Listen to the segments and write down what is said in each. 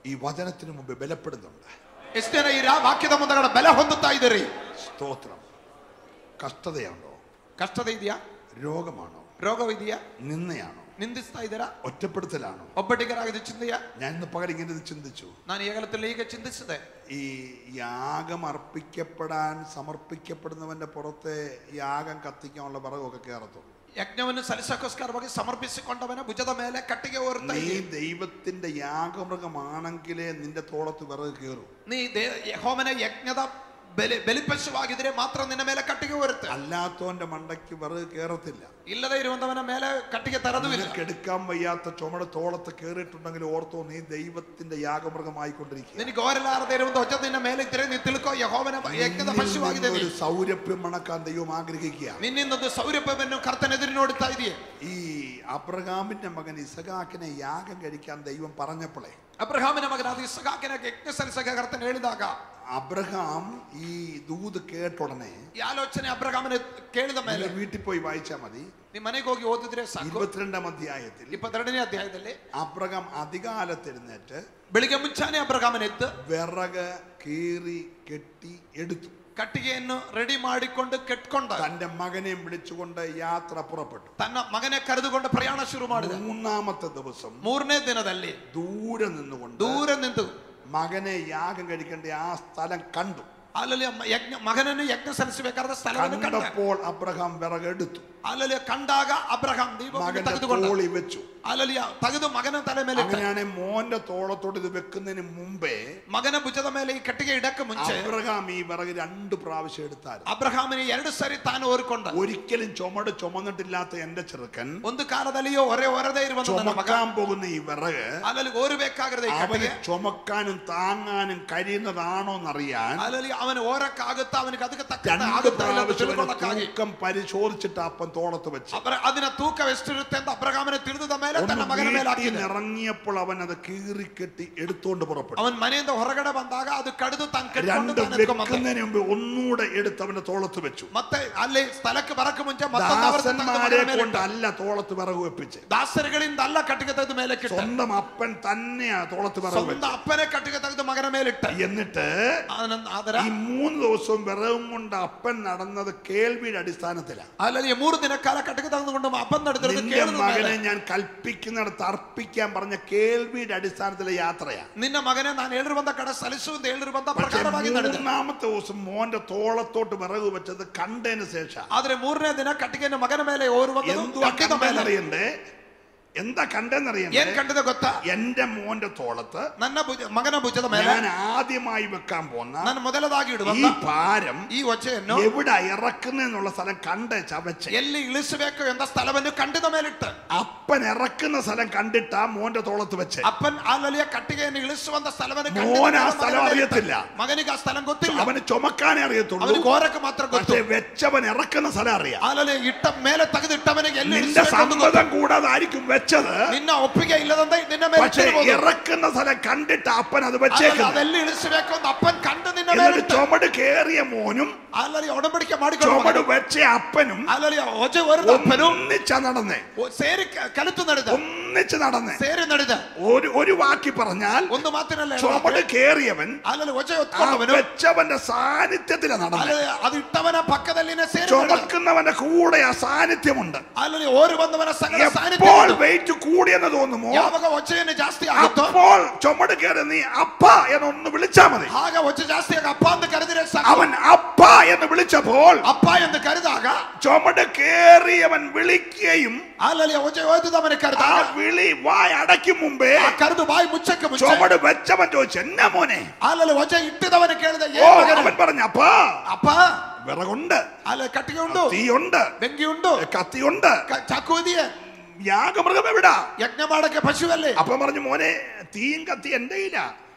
ಈ ವಚನത്തിന് മുമ്പ് ബലപ്പെടുന്നുണ്ട് ಎಷ್ಟು ಜನ ಈ ರಾ- ವಾಕ್ಯದ ಮುಂದಗಡೆ ಬೆಲೆ ಹೊಂದುತ್ತಾ ಇದ್ದೀರಿ സ്തോത്രം കഷ്ടതയാണോ ಕಷ್ಟದ ಇದೆಯಾ രോഗമാണോ ರೋಗವಿದೆಯಾ നിന്നയാണോ ನಿಂದಿಸ್ತಾ ಇದ್ದೀರಾ ഒറ്റപ്പെടുത്തലാണോ ಒಬ್ಬಟ್ಟಿಗರಾಗಿದೆ ಚಿಂತೆಯ ഞാൻ ഇന്ന് പകൽ ഇങ്ങനെ ഇത് ചിന്തിച്ചു ನಾನು ಏಗಲത്തിൽ ಈಗ ಚಿಂತಿಸಿದೆ ഈ യാഗം അർപ്പിക്കപ്പെടാൻ സമർപ്പിക്കപ്പെടുന്നവന്റെ പുറത്തെ യാഗം കത്തിക്കാനുള്ള വിറകൊക്കെ കയറത്തുള്ളൂ ಯಜ್ಞವನ್ನು ಸಲ್ಲಿಸಕ್ಕೋಸ್ಕರವಾಗಿ ಸಮರ್ಪಿಸಿಕೊಂಡವನ ಭುಜದ ಮೇಲೆ ಕಟ್ಟಿಗೆ ಹೊರ್ತಾ നീ ಇದೆ ദൈവത്തിന്റെ യാഗമൃഗമാണെങ്കിലേ നിന്റെ തോളത്ത് വിറക് കയറും ನೀ ದೇ ಯೆಹೋವನ ಯಜ್ಞದ ಬೆಲೆ ಬೆಲಿಪಶುವಾಗಿದ್ರೆ ಮಾತ್ರ ನಿನ್ನ ಮೇಲೆ ಕಟ್ಟಿಗೆ ಹೊರುತ್ತೆ അല്ലാത്തവന്റെ മണ്ടയ്ക്ക് വിറക് കയറത്തില്ല ಇಲ್ಲದೆ ಇರುವಂತವನ ಮೇಲೆ ಕಟ್ಟಿಗೆ ತರದುವಿಲ್ಲ നിനക്ക് എടുക്കാൻ വയ്യാത്ത ചുമട് തോളത്ത് കയറിയിട്ടുണ്ടെങ്കിൽ ഓർത്തോ നീ ദൈവത്തിന്റെ യാഗമൃഗമായിക്കൊണ്ടിരിക്കുക ನಿನಗೆ ಓರಲಾರದೆ ಇರುವಂತ ಹೊಚ್ಚ ನಿನ್ನ ಮೇಲೆ ಇದ್ರೆ ನೀ ತಿಳ್ಕೋ ಯಹೋವನ ಯಜ್ಞದ ಪಶುವಾಗಿದೆ ನೀ. ഒരു സൗരഭ്യം മണക്കാൻ ദൈവം ആഗ്രഹിക്കുക ನಿನ್ನಿಂದೊಂದು ಸೌರಭ್ಯವನ್ನು ಕರ್ತನೆದುರು ನೋಡುತ್ತಾ ಇದೆಯೇ ഈ അബ്രഹാമിന്റെ മകൻ ഇസഹാക്കിനെ യാഗം കഴിക്കാൻ ദൈവം പറഞ്ഞപ്പോഴേ ಅಬ್ರಹಾಮಿನ ಮಗನಾದ ಇಸ್ಸಾಕಿನ ಯಜ್ಞ ಸಲ್ಲಿಸಕ ಕರ್ತನ ಹೇಳಿದಾಗ അബ്രഹാം ഈ ദൂത് കേട്ടുടനെ ಈ ಆಲೋಚನೆ ಅಬ್ರಹಾಮನ ಕೇಳಿದ ಮೇಲೆ നിങ്ങൾ വീട്ടിൽ പോയി വായിച്ചാൽ മതി ನಿಮ್ ಮನೆಗೆ ಹೋಗಿ ಓದಿದ್ರೆ ಸಾಕು ഇരുപത്തിരണ്ടാം അധ്യായത്തിൽ ಇಪ್ಪತ್ತೆರಡನೇ ಅಧ್ಯಾಯದಲ್ಲಿ അബ്രഹാം അധികാലത്ത് എഴുന്നേറ്റ് ಬೆಳಿಗ್ಗೆ ಮುಂಚಾನೆ ಅಬ್ರಹಾಮನ ಎದ್ದು വിറക് കീറി കെട്ടി എടുത്തു ಕಟ್ಟಿಗೆಯನ್ನು ರೆಡಿ ಮಾಡಿಕೊಂಡು ಕೆಟ್ಕೊಂಡ തന്റെ മകനെ വിളിച്ചുകൊണ്ട് യാത്ര പുറപ്പെട്ടു ತನ್ನ ಮಗನೇ ಕರೆದುಕೊಂಡು ಪ್ರಯಾಣ ಶುರು ಮಾಡಿದ മൂന്നാമത്തെ ദിവസം ಮೂರನೇ ದಿನದಲ್ಲಿ ദൂരെ നിന്നുകൊണ്ട് ದೂರ ನಿಂತು മകനെ യാഗം കഴിക്കേണ്ട ആ സ്ഥലം കണ്ടു ಅಲ್ಲಲ್ಲಿ ಮ- ಯಜ್ಞ ಮಗನನ್ನು ಯಜ್ಞ ಸಲ್ಲಿಸಬೇಕಾದ ಸ್ಥಳವನ್ನು ಕಂಡ കണ്ടപ്പോൾ അബ്രഹാം വിറകെടുത്തു ಅಲ್ಲಲ್ಲಿ ಕಂಡಾಗ ಅಬ್ರಹಾಂ ದೀಪವನ್ನು മകന്റെ ತೆಗೆದುಕೊಂಡ തോളി വെച്ചു ಅಲ್ಲಲ್ಲಿ ತೆಗೆದು ಮಗನ ತಲೆ ಮೇಲೆ ಇಟ್ಟ. അങ്ങനെയാണെങ്കിൽ മോന്റെ തോളത്തോട്ട് ഇത് വെക്കുന്നതിന് മുമ്പേ ಮಗನ ಭುಜದ ಮೇಲೆ ಈ ಕಟ್ಟಿಗೆ ಇಡಕ್ಕೆ ಮುಂಚೆ അബ്രഹാം ഈ വിറക് രണ്ട് പ്രാവശ്യം എടുത്തായിരുന്നു ಅಬ್ರಹಾಮನ ಎರಡು ಸರಿ ತಾನು ಓರ್ಕೊಂಡ ഒരിക്കലും ചുമട് ചുമന്നിട്ടില്ലാത്ത എന്റെ ചെറുക്കൻ ಒಂದು ಕಾಲದಲ್ಲಿಯೋ ಹೊರೆ ಹೊರದೇ ಇರುವಂತ ನನ್ನ ಮಗ ചുമക്കാൻ പോകുന്ന ഈ വിറക് ಅಲ್ಲಲ್ಲಿ ಓರಬೇಕಾಗಿರೋದು ಈ അവന് ಕಟ್ಟಿಗೆ ചുമക്കാനും താങ്ങാനും കഴിയുന്നതാണോ എന്നറിയാൻ ಅಲ್ಲಲ್ಲಿ ಅವನು ಓರಕ್ಕಾಗುತ್ತಾ ಅವನಿಗೆ ಅದಕ್ಕೆ ತಕ್ಕ രണ്ട് ಆಗುತ್ತಾ ಇಲ್ಲ ಅಂತ പ്രാവശ്യം അവന് ತಿಳ್ಕೊಳ್ಳೋಕ್ಕಾಗಿ തൂക്കം പരിശോധിച്ചിട്ട് അപ്പൻ തോളത്ത് വെച്ച് ಅಬ್ರ അതിನ ತೂಕ ಎಷ್ಟಿರುತ್ತೆ ಅಂತ ಅಬ್ರಹಾಮನ ತಿಳಿದ ಮೇಲೆ ഒന്ന് ತನ್ನ ಮಗನ ಮೇಲೆ വീട്ടിൽ ಹಾಕಿದ ഇറങ്ങിയപ്പോൾ അവൻ അത് കീറിക്കെട്ടി എടുത്തോണ്ട് പുറപ്പെട്ടു ಅವನ್ ಮನೆಯಿಂದ ಹೊರಗಡೆ ಬಂದಾಗ ಅದು ಕಡಿದು ತಾನು ಕಟ್ಕೊಂಡು രണ്ട് ತಾನು ಎತ್ಕೊಂಡ್ ಬಂದ. വെക്കുന്നതിന് മുമ്പ് ഒന്നുകൂടെ എടുത്ത് അവന്റെ തോളത്ത് വെച്ചു ಮತ್ತೆ ಅಲ್ಲಿ ಸ್ಥಳಕ್ಕೆ ಬರಕ್ಕೆ ಮುಂಚೆ ಮತ್ತೊಂದು ಆವರ್ತಿ ತೆಗೆದು ദാസന്മാരെ ಮಗನ ಮೇಲೆ ಇಟ್ಟ. കൊണ്ടല്ല തോളത്ത് വിറക് വെപ്പിച്ച് ದಾಸರುಗಳಿಂದ ಅಲ್ಲ ಕಟ್ಟಿಗೆ ತೆಗೆದು ಮೇಲೆ ಇಟ್ಟ സ്വന്തം അപ്പൻ തന്നെയാ തോളത്ത് വിറക് ಸ್ವಂತ വെച്ചത് ಅಪ್ಪನೇ ಕಟ್ಟಿಗೆ ತೆಗೆದು ಮಗನ ಮೇಲೆ ಇಟ್ಟ എന്നിട്ട് ಆನಂದ್- ಆದರ ഈ മൂന്ന് ദിവസവും വിറകും കൊണ്ട് അപ്പൻ നടന്നത് കേൾവിയുടെ അടിസ്ഥാനത്തിലാണ് ಅಲ್ಲಲ್ಲಿ ಮೂರು ದಿನ ಕಾಲ ಕಟ್ಟಿಗೆ ತೆಗೆದುಕೊಂಡು ಅಪ್ಪನ್ ನಡೆದಿರೋದು നിന്റെ ಕೇಳಿದ മകനെ ಮೇಲೆ ഞാൻ കൽപ്പിക്കുന്നിടത്ത് അർപ്പിക്കാൻ പറഞ്ഞ കേൾവിയുടെ അടിസ്ഥാനത്തിലെ യാത്രയാ ನಿನ್ನ ಮಗನೇ ನಾನು ಹೇಳಿರುವಂತ ಕಡೆ ಸಲ್ಲಿಸುವಂತ ಹೇಳಿರುವಂತ പക്ഷെ ಪ್ರಕಾರವಾಗಿ ನಡೆದ മൂന്നാമത്തെ ദിവസം മോന്റെ തോളത്തോട്ട് വിറക് വെച്ചത് കണ്ടതിന് ശേഷം ಆದ್ರೆ ಮೂರನೇ ದಿನ കಟ್ಟಿಗೆಯನ್ನು ಮಗನ ಮೇಲೆ ಓರುವಂತ എന്തുവാ ಕಟ್ಟಿದ ಮೇಲೆ കണ്ടെന്നറിയണ്ടേ എന്താ ಏನ್ കണ്ടെന്നറിയണ്ടേ ಕಂಡಿದೆ ಗೊತ್ತಾ എന്റെ മോന്റെ തോളത്ത് ನನ್ನ ಭುಜ ಮಗನ ಭುಜದ ಮೇಲೆ ഞാൻ ആദ്യമായി വെക്കാൻ പോന്ന ನಾನು ಮೊದಲದಾಗಿ ഈ ಇಡುವಂತ ഭാരം ಈ ಒಚ್ಚೆಯನ್ನು എവിടെ ഇറക്കുന്നെന്നുള്ള സ്ഥലം കണ്ട് ചവച്ച് ಎಲ್ಲಿ ಇಳಿಸಬೇಕು ಎಂಬ ಸ್ಥಳವನ್ನು ಕಂಡಿದ ಮೇಲಿಟ್ಟ അപ്പൻ ഇറക്കുന്ന സ്ഥലം കണ്ടിട്ടാ മോന്റെ തോളത്ത് വെച്ച് ಅಪ್ಪನ್ ಅಲ್ಲಲ್ಲಿಯ ಕಟ್ಟಿಗೆಯನ್ನು ಇಳಿಸುವಂತ ಸ್ಥಳವನ್ನು ಕಂಡಿದ മോന് ആ ಮೇಲೆ സ്ഥലം ಮಗನ ಮೇಲೆ ಇಟ್ಟ. അറിയത്തില്ല. ಮಗನಿಗೆ ಆ ಸ್ಥಳ ಗೊತ್ತಿಲ್ಲ അവന് ചുമക്കാനേ അറിയത്തുള്ളൂ ಅವನಿಗೆ ಗೋರಕ್ಕೆ ಮಾತ್ರ ಗೊತ್ತು പക്ഷെ വെച്ചവൻ ഇറക്കുന്ന സ്ഥലം അറിയാം ಅಲ್ಲಲ್ಲಿ ಇಟ್ಟ ಮೇಲೆ ತೆಗೆದಿಟ್ಟವನಿಗೆ ಎಲ್ಲಿ നിന്റെ ಇಳಿಸಬೇಕು ಅಂತ ಗೊತ್ತು. സമ്മതം കൂടാതായിരിക്കും വെച്ചത് ನಿನ್ನ ಒಪ್ಪಿಗೆ ಇಲ್ಲದಂತ ನಿನ್ನ ಮೇಲೆ പക്ഷെ ಇಟ್ಟಿರ್ಬೋದು. ഇറക്കുന്ന സ്ഥലം കണ്ടിട്ട് അപ്പൻ അത് ಅಲ್ಲಲ್ಲಿ വെച്ചേക്കുന്നു ಅದೆಲ್ಲಿ ಇಳಿಸಬೇಕು ಅಂತ ಅಪ್ಪನ್ ಕಂಡು ನಿನ್ನ ಮೇಲೆ എന്നിട്ട് ಇಟ್ಟ. ചുമട് കേറിയ മോനും ಅಲ್ಲಲ್ಲಿ ಒಡಂಬಡಿಕೆ ಮಾಡಿಕೊಂಡು ചുമട് ಮಗನು. വെച്ച അപ്പനും ಅಲ್ಲಲ್ಲಿ ಒಜೆ ಹೊರದ ಅಪ್ಪನು ഒന്നിച്ച നടന്നേ ಒ- ಸೇರಿ ಕ- ಕಲಿತು ನಡೆದ ഒന്നിച്ച് നടന്നേ ಸೇರಿ ನಡೆದ ഒരു ഒരു വാക്കി പറഞ്ഞാൽ ಒಂದು ಮಾತಿನಲ್ಲಿ ചുമട് കേറിയവൻ ಅಲ್ಲಲ್ಲಿ ಒಜೆ ആ ಹೊತ್ಕೊಂಡವನು വെച്ചവന്റെ സാന്നിധ്യത്തിലാണ് നടന്നത് ಅಲ್ಲಲ್ಲಿ ಅದು ಇಟ್ಟವನ ಪಕ್ಕದಲ್ಲಿನೇ ಸೇರಿ ನಡೆದ. ചുമക്കുന്നവന്റെ കൂടെ ആ സാന്നിധ്യമുണ്ട് ಅಲ್ಲಲ್ಲಿ ಓರಿ ಬಂದವನ ಸಂಗಡ ಸಾನ್ನಿಧ್ಯ എപ്പോൾ ಉಂಟು. വെയിറ്റ് കൂടിയെന്ന് തോന്നുമോ ಯಾವಾಗ ಒಚ್ಚೆಯನ್ನು ಜಾಸ್ತಿ ಆಗುತ್ತೋ അപ്പോൾ ചുമട് കയറി നീ അപ്പ എന്നൊന്ന് വിളിച്ചാ മതി ಆಗ ಒಚ್ಚೆ ಜಾಸ್ತಿ ಆಗ ಅಪ್ಪ ಅಂತ ಕರೆದಿರೆ ಸಾಕು അവൻ അപ്പ എന്ന് വിളിച്ചപ്പോൾ ಅಪ್ಪ ಎಂದು ಕರೆದಾಗ ചുമട് കേറിയവൻ വിളിക്കുകയും ಅಲ್ಲಲ್ಲಿ ಒಚ್ಚೆ ಓದಿದವನ ആ ಕರೆದಾಗ വിളി വായ് അടയ്ക്കും മുമ്പേ ಆ ಕರೆದು ಬಾಯಿ ಮುಚ್ಚಕ್ಕೆ ಮುಂಚೆ ചുമട് വെച്ചവൻ ചോദിച്ചു എന്നാ മോനെ ಅಲ್ಲಲ್ಲಿ ಒಚ್ಚೆ ಇಟ್ಟಿದವನ ಕೇಳಿದ ഓ ಏನ್ ಮಗನೇ? അവൻ പറഞ്ഞു അപ്പാ ಅಪ್ಪ വിറകുണ്ട് ಅಲ್ಲಿ ಕಟ್ಟಿಗೆ ಉಂಟು തീയുണ്ട് ಬೆಂಕಿ ಉಂಟು കത്തിയുണ്ട് ಕ- ಚಾಕು ಇದೆಯೇ യാഗമൃഗം എവിടാ ಯಜ್ಞ ಮಾಡಕ್ಕೆ ಪಶುವಲ್ಲಿ അപ്പൊ പറഞ്ഞു മോനെ തീയും കത്തി എന്റെ കയ്യില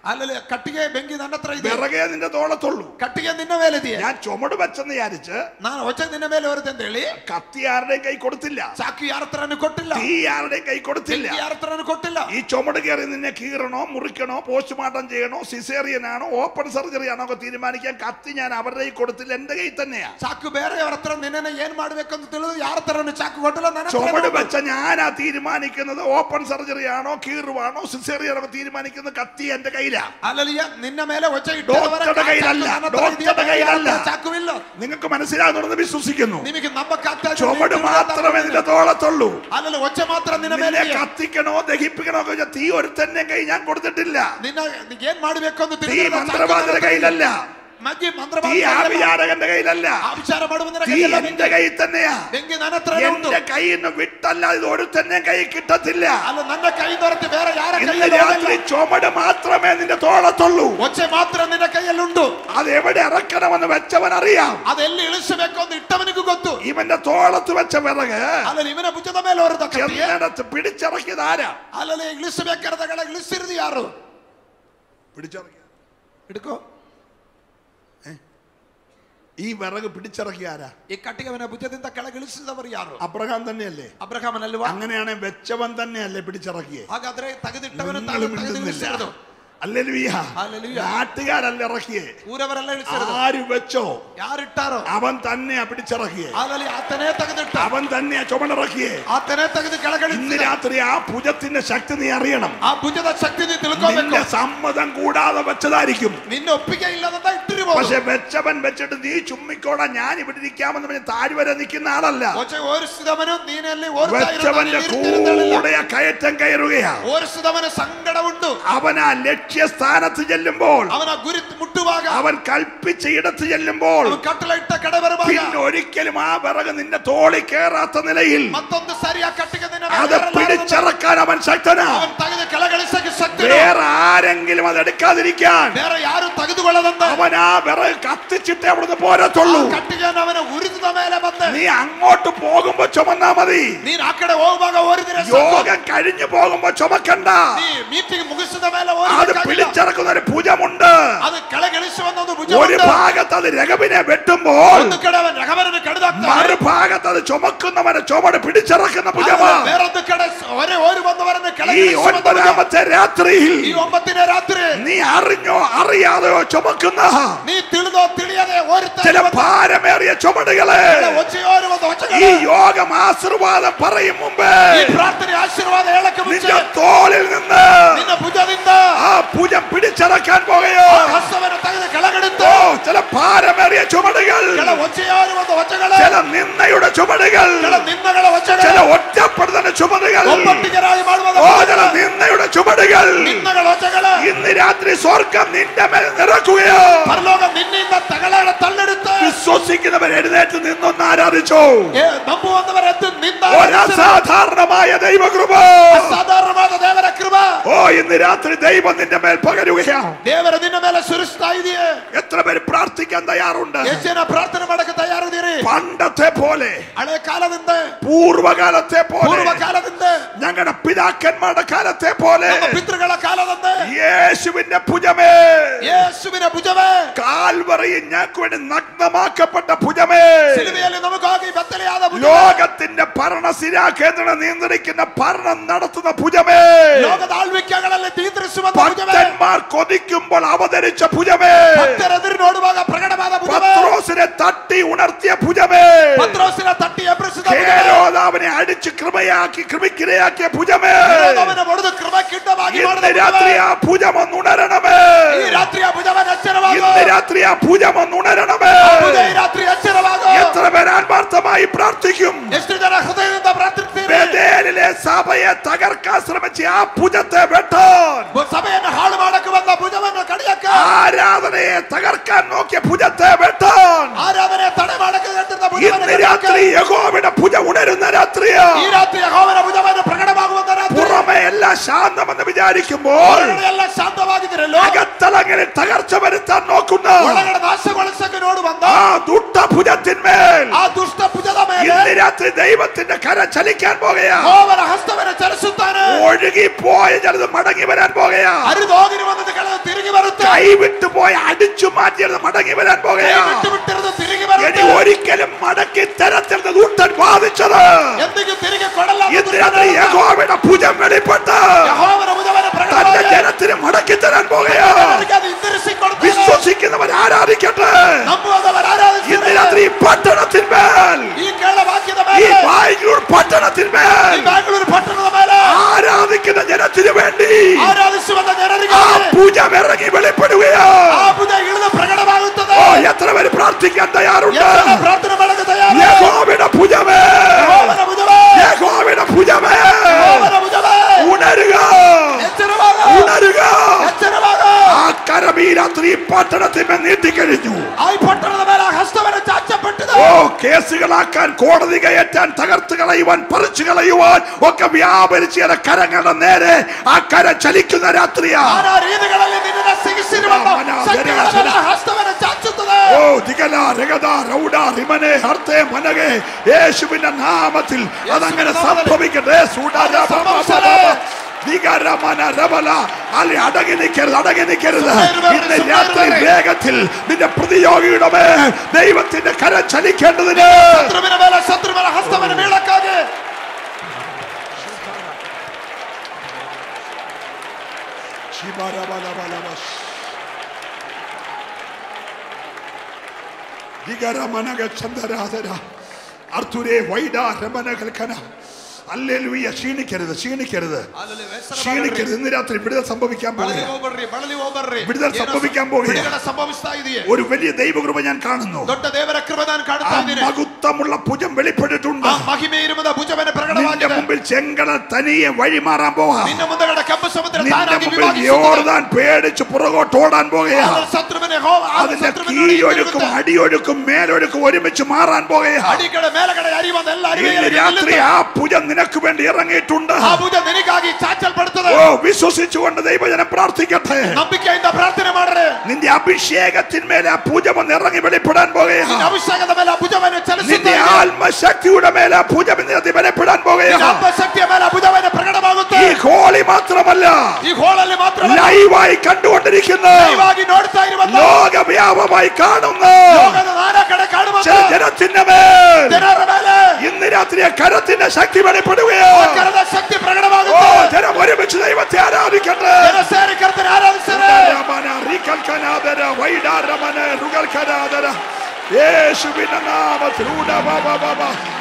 ಅಲ್ಲಲ್ಲಿ ಕಟ್ಟಿಗೆ ಬೆಂಕಿ ನನ್ನ ಹತ್ರ ಇದೆ വിറകേ നിന്റെ തോളത്തുള്ളൂ ಕಟ್ಟಿಗೆ ನಿನ್ನ ಮೇಲಿದೆಯೇ ഞാൻ ചുമട് വെച്ചെന്ന് വിചാരിച്ച് ನಾನು ಹೊಚ್ಚ ನಿನ್ನ ಮೇಲೆ ಬರುತ್ತೆ ಅಂತ ಹೇಳಿ കത്തി ആരുടെയും കൈ കൊടുത്തില്ല ಚಾಕು ಯಾರ ಹತ್ರನೂ ಕೊಟ್ಟಿಲ್ಲ തീ ആരുടെയും കൈ കൊടുത്തില്ല ಬೆಂಕಿ ಯಾರ ಹತ್ರನೂ ಕೊಟ್ಟಿಲ್ಲ ഈ ചുമട് കയറി നിന്നെ കീറണോ മുറിക്കണോ പോസ്റ്റ്മോർട്ടം ചെയ്യണോ സിസേറിയൻ ആണോ ഓപ്പൺ സർജറി ആണോ ഒക്കെ തീരുമാനിക്കാൻ കത്തി ഞാൻ അവരുടെ കൈ കൊടുത്തില്ല എന്റെ കൈ തന്നെയാ ಚಾಕು ಬೇರೆಯವರ ಹತ್ರ ನಿನ್ನ ಏನ್ ಮಾಡ್ಬೇಕು ಅಂತ ತಿಳಿದು ಯಾರ ಹತ್ರನೂ ಚಾಕು ಕೊಟ್ಟಿಲ್ಲ ನನ್ನ ಹತ್ರನೇ ചുമട് ಉಂಟು. വെച്ച ഞാനാ തീരുമാനിക്കുന്നത് ഓപ്പൺ സർജറി ആണോ കീറുവാണോ സിസേറിയൻ ആണോ തീരുമാനിക്കുന്നത് കത്തി എന്റെ കയ്യിലാ ಅಲ್ಲಲ್ಲಿಯ ನಿನ್ನ ಮೇಲೆ ಹೊಚ್ಚ ಡಾಕ್ಟറുടെ ಕೈಲಲ್ಲ, ഡോക്ടറുടെ കയ്യിലല്ല. ಚಾಕುವಿಲ್ಲ നിങ്ങൾക്ക് മനസ്സിലാകുന്നുണ്ടെന്ന് വിശ്വസിക്കുന്നു ನಿಮಗೆ ನಂಬಕ್ಕಾಗ್ತಾ ಇದೆ. ചുമട് മാത്രമേ നിന്റെ തോളത്തുള്ളൂ ಅಲ್ಲಲ್ಲಿ ಹೊಚ್ಚ ಮಾತ್ರ ನಿನ್ನ ಮೇಲೆ നിന്നെ കത്തിക്കണോ ദഹിപ്പിക്കണോ ഒക്കെ വെച്ചാൽ തീ ഒരുത്തന്നെ കൈ ഞാൻ കൊടുത്തിട്ടില്ല ನಿನ್ನ ನಿನಗೆ ಏನ್ ಮಾಡ್ಬೇಕು ಅಂತ തീ ತಿಳಿದಿಲ್ಲ. മന്ത്രവാദിയുടെ ಚಾಕು കയ്യിലല്ല ಮಗ್ಗಿ തീ ಮಂತ್ರವಾದಿ ആവിചാരകന്റെ കയ്യിലല്ല ಆವಿಚಾರ ಮಾಡುವುದರ തീ ಕೈಯಲ್ಲ എന്റെ കയ്യിൽ തന്നെയാ ಬೆಂಕಿ ನನ್ನ ಹತ್ರ ಉಂಟು എന്റെ കയ്യിൽ നിന്ന് വിട്ടല്ല ഇത് ഒരുത്തന്നെ കൈ കിട്ടത്തില്ല ಅಲ್ಲ ನನ್ನ ಕೈಯಿಂದ ಹೊರತು ಬೇರೆ ಯಾರ ഇന്ന് ಕೈಯಲ್ಲಿ രാത്രി ചുമട് മാത്രമേ നിന്റെ തോളത്തുള്ളൂ ಹೊಚ್ಚೆ ಮಾತ್ರ ನಿನ್ನ ಕೈಯಲ್ಲಿ ಉಂಟು അത് എവിടെ ഇറക്കണമെന്ന് വെച്ചവൻ അറിയാം ಅದೆಲ್ಲಿ ಇಳಿಸಬೇಕು ಅಂತ ಇಟ್ಟವನಿಗೂ ಗೊತ್ತು ഇവന്റെ തോളത്ത് വെച്ച വിറക് ಅಲ್ಲಲ್ಲಿ ಇವನ ಭುಜದ ಮೇಲೆ ಹೊರದ ಕಟ್ಟಿಗೆ ചെന്നിടത്ത് പിടിച്ചിറക്കിയത് ആരാ ಅಲ್ಲಲ್ಲಿ ಇಳಿಸಬೇಕಾದಗಳ ಇಳಿಸಿರುದು ಯಾರು പിടിച്ചിറക്കിയ ಹಿಡ್ಕೋ ഈ വിറക് പിടിച്ചിറക്കിയ ആരാ ಈ ಕಟ್ಟಿಗೆವನ ಭುಜದಿಂದ ಕೆಳಗೆ ಇಳಿಸಿದವರು ಯಾರು അബ്രഹാം തന്നെയല്ലേ ಅಬ್ರಹಾಮನಲ್ವಾ അങ്ങനെയാണെ വെച്ചവൻ തന്നെയല്ലേ പിടിച്ചിറക്കിയേ ಹಾಗಾದ್ರೆ ತೆಗೆದಿಟ್ಟವನು നിങ്ങൾ ತಾನು ತೆಗೆದು മിണ്ടുന്നില്ല ಇಳಿಸಿರೋದು അല്ലെലുയ്യ ഹല്ലേലൂയ. നാട്ടുകാരല്ല ഇറക്കിയേ ಊರವರೆಲ್ಲ ಇಳಿಸಿರೋದು ആര് വെച്ചോ ಯಾರಿಟ್ಟಾರೋ അവൻ തന്നെയാ പിടിച്ചിറക്കിയേ ಅಲ್ಲಿ ಆತನೇ ತೆಗೆದಿಟ್ಟ അവൻ തന്നെയാ ചുമടിറക്കിയേ ಆತನೇ ತೆಗೆದು ಕೆಳಗಡೆ ഇന്ന് രാത്രി ആ ഭുജത്തിന്റെ ശക്തി നീ അറിയണം ಆ ಭುಜದ ಶಕ್ತಿ ನೀ ತಿಳ್ಕೋಬೇಕು നിന്റെ സമ്മതം കൂടാതെ വെച്ചതായിരിക്കും ನಿನ್ನ ಒಪ್ಪಿಗೆ ಇಲ್ಲದಂತ ಇಟ್ಟಿರ್ಬೋದು പക്ഷെ വെച്ചവൻ വെച്ചിട്ട് നീ ചുമ്മിക്കോടാ ഞാൻ ഇവിടെ ഇരിക്കാമെന്ന് പറഞ്ഞ് താഴ്വരെ നിൽക്കുന്ന ആളല്ല ಒಚ್ಚೆ ಓರಿಸಿದವನು ನೀನಲ್ಲಿ ಓರ್ತಾ ಇರೋ വെച്ചവന്റെ ನಾನು ಇರ್ತಿರೋದಲ್ಲ. കൂടെ കയറ്റം കയറുകയാ ಓರಿಸಿದವನ ಸಂಗಡ ಉಂಟು അവൻ ആ ലക്ഷ്യസ്ഥാനത്ത് ചെല്ലുമ്പോൾ ಅವನ ಗುರಿ ಮುಟ್ಟುವಾಗ അവൻ കൽപ്പിച്ച ഇടത്ത് ചെല്ലുമ്പോൾ ಅವನು ಕಟ್ಟಲ ಇಟ್ಟ ಕಡೆ ಬರುವಾಗ പിന്നെ ഒരിക്കലും ആ വിറക് നിന്റെ തോളി കയറാത്ത നിലയിൽ ಮತ್ತೊಂದು ಸರಿಯ ಕಟ್ಟಿಗೆ ನಿನ್ನ ಮೇಲೆ അത് ಏರಲಾರದು. പിടിച്ചിറക്കാൻ അവൻ ശക്തനാ ಅವನ್ ತೆಗೆದು ಕೆಳಗಿಳಿಸಕ್ಕೆ ಶಕ್ತಿ വേറെ ആരെങ്കിലും അത് എടുക്കാതിരിക്കാൻ ಬೇರೆ ಯಾರು ತೆಗೆದುಕೊಳ್ಳದಂತ അവൻ ആ വിറക് കത്തിച്ചിട്ടേ അവിടുന്ന് പോരത്തുള്ളൂ ಕಟ್ಟಿಗೆಯನ್ನು ಅವನ ಉರಿದ ಮೇಲೆ ಬಂದೆ നീ അങ്ങോട്ട് പോകുമ്പോ ചുമന്നാ മതി ನೀನ್ ಆ ಕಡೆ ಹೋಗುವಾಗ ಓರಿದ್ರೆ ಸಾಕು. യോഗം കഴിഞ്ഞു പോകുമ്പോ ചുമക്കണ്ട ನೀ ಮೀಟಿಂಗ್ ಮುಗಿಸಿದ ಮೇಲೆ അത് ಓರಿಬೇಕಾಗಿಲ್ಲ. പിടിച്ചിറക്കുന്ന ഒരു ഭുജമുണ്ട് ಅದು ಕೆಳಗಿಳಿಸುವ ಒಂದು ಭುಜ ഒരു ಉಂಟು. ഭാഗത്ത് അത് രഘവിനെ വെട്ടുമ്പോൾ ಒಂದು ಕಡೆ ಅವನ ರಗವರನ್ನು ಕಡಿದಾಕ್ತಾನೆ മറുഭാഗത്ത് അത് ചുമക്കുന്നവനെ ചുമട് പിടിച്ചിറക്കുന്ന ഭുജമാ ಆದರೆ ಬೇರೊಂದು ಕಡೆ ಹೊರೆ ಓರಿ ಬಂದವರನ್ನು ഈ ಕೆಳಗಿಳಿಸುವ ಒಂದು ಭುಜ. ഒൻപതാമത്തെ രാത്രിയിൽ ಈ ಒಂಬತ್ತನೇ ರಾತ್ರಿ നീ അറിഞ്ഞോ അറിയാതെയോ ചുമക്കുന്ന ನೀ ತಿಳಿದೋ ತಿಳಿಯದೆ ಓರುತ್ತಾ ചില ಇರುವಂತ ഭാരമേറിയ ചുമടുകളെ ಕೆಲ ಒಚ್ಚೆಯೋರು ಒಂದು ಹೊಚ್ಚಗಳು. ഈ യോഗം ആശീർവാദം പറയും മുമ്പേ ಈ ಪ್ರಾರ್ಥನೆ ಆಶೀರ್ವಾದ ಹೇಳಕ್ಕೆ ಮುಂಚೆ നിന്റെ തോളിൽ നിന്ന് ನಿನ್ನ ಭುಜದಿಂದ ആ ഭുജം പിടിച്ചിറക്കാൻ പോകയോ ಆ ಹಸ್ತವನ್ನು ತೆಗೆದು ಕೆಳಗಡಿದ್ದು ഓ ചില ഭാരമേറിയ ചുമടുകൾ ಕೆಲ ಒಚ್ಚೆಯೋರು ಒಂದು ಹೊಚ್ಚಗಳು ചില നിന്നയുടെ ചുമടുകൾ ಕೆಲ ನಿನ್ನಗಳ ചില ಹೊಚ್ಚಗಳು ഒറ്റപ്പെടുന്ന ചുമടുകൾ ಒಬ್ಬಟ್ಟಿಗೆರಾಗಿ ಮಾಡುವ ഓ ചില നിന്നയുടെ ചുമടുകൾ ನಿನ್ನಗಳ ಹೊಚ್ಚಗಳು ഇന്ന് രാത്രി സ്വർഗം നിന്റെ മേൽ നിറക്കുകയോ ಪರಲೋಕ ನಿನ್ನಿಂದ ತಗಳ ತಳ್ಳಿಡುತ್ತೆ വിശ്വസിക്കുന്നവർ എഴുന്നേറ്റ് നിന്നൊന്ന് ആരാധിച്ചോ ಏ, ನಂಬುವಂತವರೆದ್ದು ನಿಂದ ഒരസാധാരണമായ ദൈവകൃപ ಸಾಧಾರಣವಾದ ದೇವರ ಕೃಪಾ ഓ ഇന്ന് രാത്രി ദൈവം നിന്റെ മേൽ പകരുകയാണ് ದೇವರ ನಿನ್ನ ಮೇಲೆ ಸುರಿಸ್ತಾ ಇದೆಯೇ എത്ര പേര് പ്രാർത്ഥിക്കാൻ തയ്യാറുണ്ട് ಎಷ್ಟು ಜನ ಪ್ರಾರ್ಥನೆ ಮಾಡಕ್ಕೆ ತಯಾರಿದ್ದೀರಿ പണ്ടത്തെ പോലെ ಹಳೆ ಕಾಲದಿಂದ പൂർവകാലത്തെ പോലെ ಪೂರ್ವ ಕಾಲದಿಂದ ഞങ്ങളുടെ പിതാക്കന്മാരുടെ കാലത്തെ പോലെ ನಮ್ಮ ಪಿತೃಗಳ ಕಾಲದಿಂದ യേശുവിന്റെ ഭുജമേ ಯೇಸುವಿನ ಭುಜವೇ കാൽവറിയിൽ ഞങ്ങൾക്ക് വേണ്ടി നഗ്നമാക്കപ്പെട്ട ഭുജമേ ಸಿಲುಬೆಯಲ್ಲಿ ನಮಗಾಗಿ ಬೆತ್ತಲೆಯಾದ ಭುಜ ലോകത്തിന്റെ ഭരണസിരാ കേന്ദ്രം നിയന്ത്രിക്കുന്ന ഭരണം നടത്തുന്ന ഭുജമേ ಲೋಕದ ಆಳ್ವಿಕೆಗಳಲ್ಲಿ ನಿಯಂತ್ರಿಸುವಂತ ಭುಜವೇ ഭക്തന്മാർ കൊതിക്കുമ്പോൾ അവതരിച്ച ഭുജമേ ಭಕ್ತರೆದುರು ನೋಡುವಾಗ ಪ್ರಕಟವಾದ ಭುಜವೇ പത്രോസിനെ തട്ടി ഉണർത്തിയ ഭുജമേ ಪತ್ರೋಸಿನ ತಟ್ಟಿ ಎಬ್ಬರಿಸಿದ ಭುಜವೇ ഹേരോദാവിനെ അടിച്ച് കൃപയാക്കി കൃമിക്കിരയാക്കിയ ഭുജമേ ವಿರೋಧವನ್ನು ಹೊಡೆದು ಕೃಪಾ ಕಿಂಡವಾಗಿ ഇന്ന് ಮಾಡಿದ രാത്രി ಭುಜವೇ. ആ ഭുജം ഒന്ന് ഉണരണമേ ಈ ರಾತ್ರಿಯ ಭುಜವನ್ನ ಎಚ್ಚರವಾಗು ഇന്ന് രാത്രി ആ ഭുജം ഒന്ന് ഉണരണമേ ಭುಜ ಈ ರಾತ್ರಿ ಎಚ್ಚರವಾಗು എത്ര പേർ ആത്മാർത്ഥമായി പ്രാർത്ഥിക്കും ಎಷ್ಟು ಜನ ಹೃದಯದಿಂದ ಪ್ರಾರ್ಥಿಸ್ತೀರಿ ബഥേലിലെ സഭയെ തകർക്കാൻ ശ്രമിച്ച ആ ഭുജത്തെ വെട്ടാൻ ಸಭೆಯನ್ನು ಹಾಳು ಮಾಡಕ್ಕೆ ಬಂದ ಭುಜವನ್ನು ಕಡಿಯಕ್ಕ ആരാധനയെ തകർക്കാൻ നോക്കിയ ഭുജത്തെ വെട്ടാൻ ಆರಾಧನೆ ತಡೆ ಮಾಡಕ್ಕೆ ನಿಂತಿದ್ದ ಭುಜವನ್ನು ഇന്ന് രാത്രി ಕಡಿಯಕ್ಕ. യഹോവയുടെ ഭുജം ഉണരുന്ന രാത്രിയാ ಈ ರಾತ್ರಿ ಯೆಹೋವನ ಭುಜವನ್ನು ಪ್ರಕಟವಾಗುವಂತ ರಾತ್ರಿ പുറമെ എല്ലാം ശാന്തമെന്ന് വിചാരിക്കുമ്പോൾ ಹೊರಗಡೆ ಎಲ್ಲ ಶಾಂತವಾಗಿದ್ರಲ್ಲೋ അകത്തളങ്ങളിൽ തകർച്ച വരുത്താൻ നോക്കുന്ന ಒಳಗಡೆ ನಾಶಗೊಳಿಸಕ್ಕೆ ನೋಡು ಬಂದ ആ ദുഷ്ടഭുജത്തിന്മേൽ ಆ ದುಷ್ಟ ಭುಜದ ಮೇಲೆ ഇന്ന് രാത്രി ദൈവത്തിന്റെ കര ചലിക്കാൻ പോകയാ ಯೆಹೋವನ ಹಸ್ತವನ್ನು ಚಲಿಸುತ್ತಾನೆ ഒഴുകി പോയ ചിലത് മടങ്ങി വരാൻ പോകയാ ಹರಿದು ಹೋಗಿರುವಂತದ್ದು ಕೆಳಗೆ ತಿರುಗಿ കൈവിട്ടു പോയി അടിച്ചു മാറ്റിയത് മടങ്ങി വരാൻ കൈ പോകുകയാ വിട്ടുവിട്ടിരുന്നത് തിരികെ ഇനി വരട്ടെ ഒരിക്കലും മടക്കി തരത്തിരുന്ന ദൂട്ടൻ വാദിച്ചത് എന്തെങ്കിലും തിരികെ കൊടലാത്ത ഇന്ന് രാത്രി യഹോവയുടെ ഭുജം വെളിപ്പെട്ട് യഹോവയുടെ ഭുജബലം തന്റെ പ്രകടമാക്കി ജനത്തിന് മടക്കി തരാൻ പോകുകയാ അത് ഇന്ദരിಸಿ കൊടുത്തത്. വിശ്വസിക്കുന്നവർ ആരാധിക്കട്ടെ നമ്പുവന്നവർ ഇന്ന് ആരാധിച്ചിരുന്നു. രാത്രി ഈ പട്ടണത്തിന്മേൽ ഈ കേരളവാക്യത ഈ മേലെ ബാംഗ്ലൂർ ഈ പട്ടണത്തിന്മേൽ ബാംഗ്ലൂർ പട്ടണದ ಮೇಲೆ ആരാധിക്കുന്ന ജനത്തിന് വേണ്ടി ആരാധിച്ചു വന്ന ജനರಿಗೆ ആ പൂജം ഇറങ്ങി വെളിപ്പെടുകയാ ആ ബുധ ഇಳಿದು പ്രകടമാകുತ್ತದೆ ഓ എത്ര പേര് പ്രാർത്ഥിക്കാൻ തയ്യാറുണ്ട് ಎಲ್ಲ ಪ್ರಾರ್ಥನೆ ಮಾಡಕ್ಕೆ ತಯಾರು യഹോവയുടെ ഭുജമേ ಯೆಹೋವನ ಭುಜವೇ യഹോവയുടെ ഭുജമേ ಯೆಹೋವನ ಭುಜವೇ ഉണരുക ಎಚ್ಚರವಾಗ ഉണരുക ಎಚ್ಚರವಾಗ ആ കരം ഈ രാത്രി ഈ പട്ടണത്തിന്മേൽ നീട്ടിക്കഴിഞ്ഞു ಆ ಈ ಪಟ್ಟಣದ ಮೇಲೆ ಆ ಹಸ್ತವನ್ನು ಚಾಚಲ್ಪಟ್ಟಿದೆ ഓ കേസുകളാക്കാൻ കോടതി കയറ്റാൻ തകർത്ത് കളയുവാൻ പറിച്ചു കളയുവാൻ ഒക്കെ വ്യാപരിച്ച് ചില കരങ്ങളുടെ നേരെ ആ കരം ചലിക്കുന്ന രാത്രിയാ ನಾನಾ ರೀತಿಗಳಲ್ಲಿ ನಿನ್ನನ್ನು ಸಿಗಿಸಿರುವಂತ ಮನ, ಶಕ್ತಿಗಳ ಬೆರೆಯ ಮೇಲೆ ಹಸ್ತವನ್ನು ಚಾಚುತ್ತದೆ ഓ ദിഗല രഗത റൗഡ റിമനെ ഹർത്തെ മനകെ യേശുവിന്റെ നാമത്തിൽ അതങ്ങനെ സംഭവിക്കട്ടെ സൂഡ രബ ബബ ബബ. ദിഗര മന രബല. അല്ലെ അടങ്ങി നിൽക്കരുത് അടങ്ങി നിൽക്കരുത് ഇന്ന് രാത്രി വേഗത്തിൽ നിന്റെ പ്രതിയോഗിയുടെ മേൽ ദൈവത്തിന്റെ കരം ചലിക്കേണ്ടതിന് ಶತ್ರುವಿನ ಮೇಲೆ ಶತ್ರುವಿನ ಹಸ್ತವನ್ನು ಬೀಳಕ್ಕಾಗಿ ദിഗര മനക ചന്ദരാധര അർത്തുരേ വൈഡ രമന കൽക്കന അല്ലേലൂയ ക്ഷീണിക്കരുത് ക്ഷീണിക്കരുത് ക്ഷീണിക്കരുത് ഇന്ന് രാത്രി വിടുതൽ സംഭവിക്കാൻ ಬಳಲಿ പോകുക ಹೋಗ್ಬರ್ರಿ ಬಳಲಿ ಹೋಗ್ಬರ್ರಿ ಬಿಡುಗಡೆ ಏನೋ ಸಂಭವಿക്കാൻ പോകുകയാ. ಬಿಡುಗಡೆ ಸಂಭವಿಸ್ತಾ ಇದೆಯೇ ഒരു വലിയ ദൈവകൃപ ഞാൻ കാണുന്നു ದೊಡ್ಡ ದೇವರ ಕೃಪೆ ನಾನು ആ ಕಾಣುತ್ತಾ ಇದ್ದೀನಿ മകുത്തമുള്ള ഭുജം വെളിപ്പെട്ടിട്ടുണ്ട് ಆ ಮಹಿಮೆ ಇರುವುದ ಭುಜವನ್ನು നിന്റെ ಪ್ರಕಟವಾಗಿದೆ മുമ്പിൽ ചെങ്കടൽ തനിയെ വഴിമാറാൻ പോകാം ನಿನ್ನ ಮುಂದಗಡೆ ಕೆಂಪು ಸಮುದ್ರ നിന്റെ ತಾನಾಗಿ മുമ്പിൽ ವಿಭಾಗಿಸುತ್ತದೆ. യോർദാൻ പേടിച്ച് പുറകോട്ട് ഓടാൻ പോകുകയാ ಅದರ ಶತ್ರುವಿನ ಯೆಹೋವ- ಅದರ അതിന്റെ ಶತ್ರುವಿನ കീഴൊഴുക്കും ಹಿಂದಿರುಗುತ್ತೆ. അടിയൊഴുക്കും മേലൊഴുക്കും ഒരുമിച്ച് മാറാൻ പോകുകയാ ಅಡಿಗಡೆ ಮೇಲಗಡೆ ಹರಿಯುವಂತ ಎಲ್ಲ ഇന്ന് ಅರಿವೆಯಲ್ಲಿ രാത്രി ನಿಲ್ಲುತ್ತೆ. ആ ഭുജം നിനക്ക് വേണ്ടി ഇറങ്ങിയിട്ടുണ്ട് ಆ ಭುಜ ನಿನಗಾಗಿ ಚಾಚಲ್ಪಡುತ್ತದೆ ഓ വിശ്വസിച്ചുകൊണ്ട് ദൈവജനം പ്രാർത്ഥിക്കട്ടെ ನಂಬಿಕೆಯಿಂದ ಪ್ರಾರ್ಥನೆ ಮಾಡ್ರಿ നിന്റെ അഭിഷേകത്തിന്മേൽ ആ ഭുജം ഒന്ന് ഇറങ്ങി വെളിപ്പെടാൻ പോകുകയാ ನಿನ್ನ ಅಭಿಷೇಕದ ಮೇಲೆ ಆ ಭುಜವನ್ನು നിന്റെ ಚಲಿಸುತ್ತೆ ആത്മശക്തിയുടെ മേൽ ആ ഭുജം ഇന്ന് വെളിപ്പെടാൻ പോകുകയാ ಶಕ್ತಿಯ ಮೇಲೆ ಆ ಭುಜವನ್ನು ಪ್ರಕಟವಾಗುತ್ತೆ ഈ ഹോളി മാത്രമല്ല ಈ ಹೋಳಲ್ಲಿ ಮಾತ್ರ ലൈവായി കണ്ടുകൊണ്ടിരിക്കുന്ന ದಯವಾಗಿ ನೋಡ್ತಾ ಇರುವಂತ ലോകവ്യാപമായി കാണുന്ന ಲೋಕದ ನಾನಾ ಕಡೆ ಕಾಣುವಂತ ചില ജനത്തിന്റെ മേൽ ಜನರ ಮೇಲೆ ഇന്ന് രാത്രി ആ കരത്തിന്റെ ശക്തി വെളിപ്പെടുകയോ ಕರದ ಶಕ್ತಿ ഓ ಪ್ರಕಟವಾಗುತ್ತೆ ജനം ഒരുമിച്ച് ദൈവത്തെ ആരാധിക്കട്ടെ ಜನ ಸೇರಿ ಕರ್ತನೆ ಆರಾಧಿಸ್ತಾರೆ രമന, റികൽക്കനാദര, വൈഡാരമന, റുകൽക്കനാദര. യേശുവിന്റെ നാമത്തിൽ ഉട ബബ ബബ.